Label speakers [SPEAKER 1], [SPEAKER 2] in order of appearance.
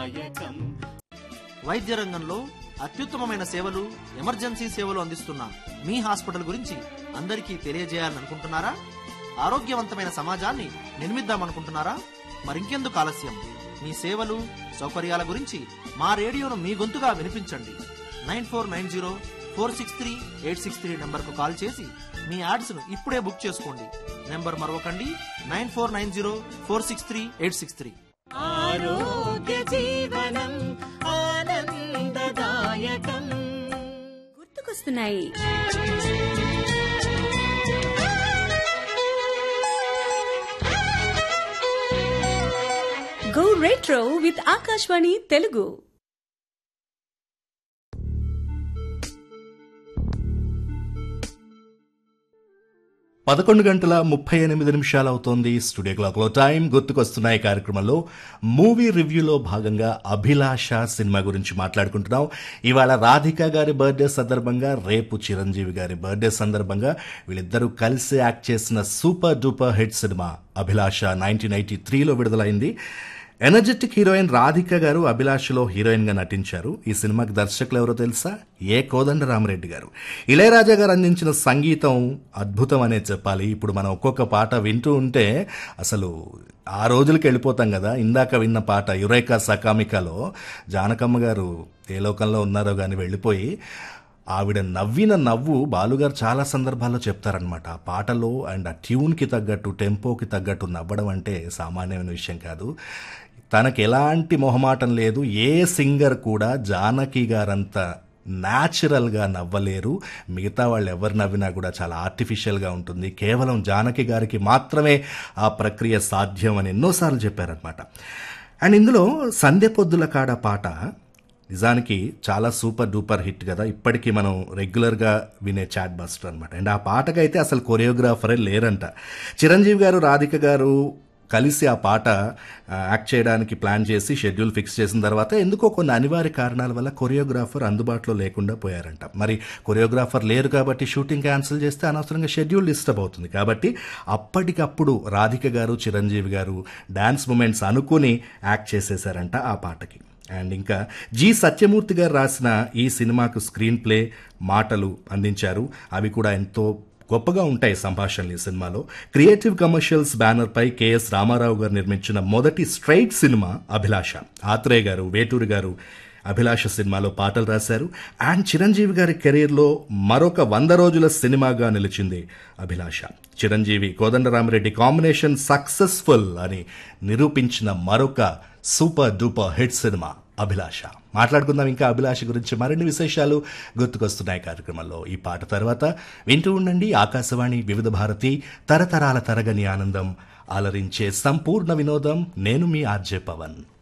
[SPEAKER 1] దాయకం
[SPEAKER 2] వైద్య రంగంలో అత్యుత్తమమైన సేవలు ఎమర్జెన్సీ సేవలు అందిస్తున్న మీ హాస్పిటల్ గురించి అందరికీ తెలియజేయాలనుకుంటున్నారా ఆరోగ్యవంతమైన సమాజాన్ని నిర్మిద్దామనుకుంటున్నారా మరింకెందుకు ఆలస్యం మీ సేవలు సౌకర్యాల గురించి మా రేడియోను మీ గొంతుగా వినిపించండి nine four nine zero four six three eight six three నెంబర్కు కాల్ చేసి మీ యాడ్స్ను ఇప్పుడే బుక్ చేసుకోండి నెంబర్ మరొకండి nine four nine zero four six three eight six three
[SPEAKER 1] ఆరోగ్య జీవనం ఆనందదాయకం
[SPEAKER 3] గుర్తుకొస్తున్నాయి go retro with Akashvani Telugu
[SPEAKER 4] పదకొండు గంటల ముప్పై ఎనిమిది నిమిషాలు అవుతోంది స్టూడియో క్లాక్లో టైం గుర్తుకొస్తున్నాయి కార్యక్రమంలో మూవీ రివ్యూలో భాగంగా అభిలాష సినిమా గురించి మాట్లాడుకుంటున్నాం ఇవాళ రాధిక గారి బర్త్డే సందర్భంగా రేపు చిరంజీవి గారి బర్త్డే సందర్భంగా వీళ్ళిద్దరూ కలిసి యాక్ట్ చేసిన సూపర్ డూపర్ హిట్ సినిమా అభిలాష నైన్టీన్ ఎయిటీ త్రీలో విడుదలైంది ఎనర్జెటిక్ హీరోయిన్ రాధిక గారు అభిలాషలో హీరోయిన్ గా నటించారు ఈ సినిమాకి దర్శకులు ఎవరో తెలుసా ఏ కోదండ రామరెడ్డి గారు ఇళయరాజా గారు అందించిన సంగీతం అద్భుతం అనే చెప్పాలి ఇప్పుడు మనం ఒక్కొక్క పాట వింటూ ఉంటే అసలు ఆ రోజులకి వెళ్ళిపోతాం కదా ఇందాక విన్న పాట యురేకా సకామికలో జానకమ్మ గారు ఏ లోకంలో ఉన్నారో కానీ వెళ్ళిపోయి ఆవిడ నవ్విన నవ్వు బాలుగారు చాలా సందర్భాల్లో చెప్తారనమాట ఆ పాటలో అండ్ ఆ ట్యూన్కి తగ్గట్టు టెంపోకి తగ్గట్టు నవ్వడం అంటే సామాన్యమైన విషయం కాదు తనకి ఎలాంటి మొహమాటం లేదు ఏ సింగర్ కూడా జానకి గారంత న్యాచురల్గా నవ్వలేరు మిగతా వాళ్ళు ఎవరు నవ్వినా కూడా చాలా ఆర్టిఫిషియల్గా ఉంటుంది కేవలం జానకి గారికి మాత్రమే ఆ ప్రక్రియ సాధ్యం అని ఎన్నోసార్లు చెప్పారనమాట అండ్ ఇందులో సంధ్య పొద్దుల కాడ పాట నిజానికి చాలా సూపర్ డూపర్ హిట్ కదా ఇప్పటికీ మనం రెగ్యులర్గా వినే చాట్ బస్టర్ అనమాట అండ్ ఆ పాటకైతే అసలు కొరియోగ్రాఫరే లేరంట చిరంజీవి గారు రాధిక గారు కలిసి ఆ పాట ఆ, యాక్ట్ చేయడానికి ప్లాన్ చేసి షెడ్యూల్ ఫిక్స్ చేసిన తర్వాత ఎందుకో కొన్ని అనివార్య కారణాల వల్ల కొరియోగ్రాఫర్ అందుబాటులో లేకుండా పోయారంట మరి కొరియోగ్రాఫర్ లేరు కాబట్టి షూటింగ్ క్యాన్సిల్ చేస్తే అనవసరంగా షెడ్యూల్ డిస్టర్బ్ అవుతుంది కాబట్టి అప్పటికప్పుడు రాధిక గారు చిరంజీవి గారు డాన్స్ మూమెంట్స్ అనుకుని యాక్ట్ చేసేసారంట ఆ పాటకి అండ్ ఇంకా జి సత్యమూర్తి గారు రాసిన ఈ సినిమాకు స్క్రీన్ ప్లే మాటలు అందించారు అవి కూడా ఎంతో గొప్పగా ఉంటాయి సంభాషణలు ఈ సినిమాలో క్రియేటివ్ కమర్షియల్స్ బ్యానర్పై కెఎస్ రామారావు గారు నిర్మించిన మొదటి స్ట్రైట్ సినిమా అభిలాష ఆత్రేయ గారు వేటూరి గారు అభిలాష సినిమాలో పాటలు రాశారు అండ్ చిరంజీవి గారి కెరీర్లో మరొక వంద రోజుల సినిమాగా నిలిచింది అభిలాష చిరంజీవి కోదండరామిరెడ్డి కాంబినేషన్ సక్సెస్ఫుల్ అని నిరూపించిన మరొక సూపర్ డూపర్ హిట్ సినిమా అభిలాష మాట్లాడుకుందాం ఇంకా అభిలాష గురించి మరిన్ని విశేషాలు గుర్తుకొస్తున్నాయి కార్యక్రమంలో ఈ పాట తర్వాత వింటూ ఉండండి ఆకాశవాణి వివిధ భారతి తరతరాల తరగని ఆనందం అలరించే సంపూర్ణ వినోదం నేను మీ ఆర్జే పవన్